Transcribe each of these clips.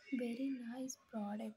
very nice product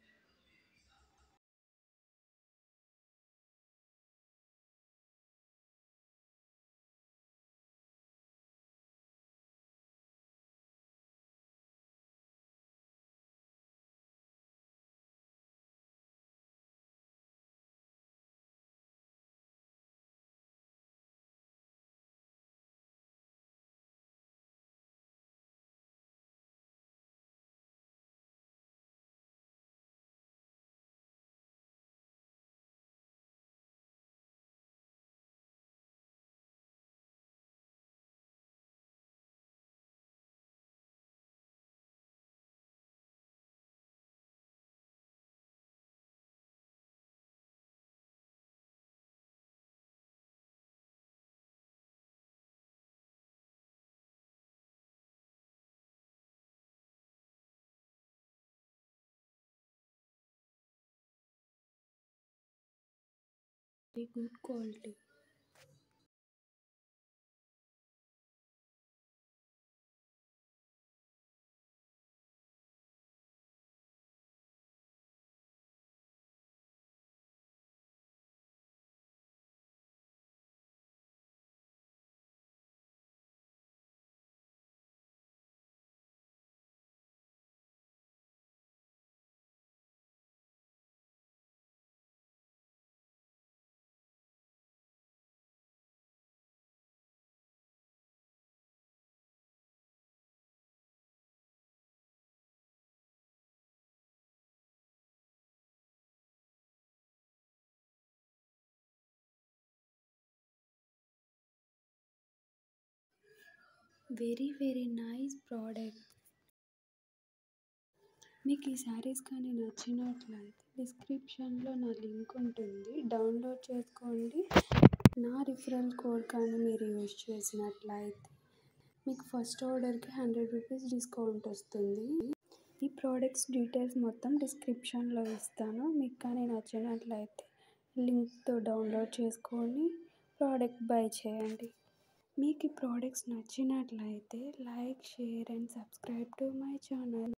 very good quality very very nice product మీకు ఈ శారీస్ కానీ నచ్చినట్లయితే డిస్క్రిప్షన్లో నా లింక్ ఉంటుంది డౌన్లోడ్ చేసుకోండి నా రిఫరల్ కోడ్ కానీ మీరు యూజ్ చేసినట్లయితే మీకు ఫస్ట్ ఆర్డర్కి హండ్రెడ్ రూపీస్ డిస్కౌంట్ వస్తుంది ఈ ప్రోడక్ట్స్ డీటెయిల్స్ మొత్తం డిస్క్రిప్షన్లో ఇస్తాను మీకు కానీ నచ్చినట్లయితే లింక్తో డౌన్లోడ్ చేసుకొని ప్రోడక్ట్ బై చేయండి మీకు ఈ ప్రోడక్ట్స్ నచ్చినట్లయితే like share and subscribe to my channel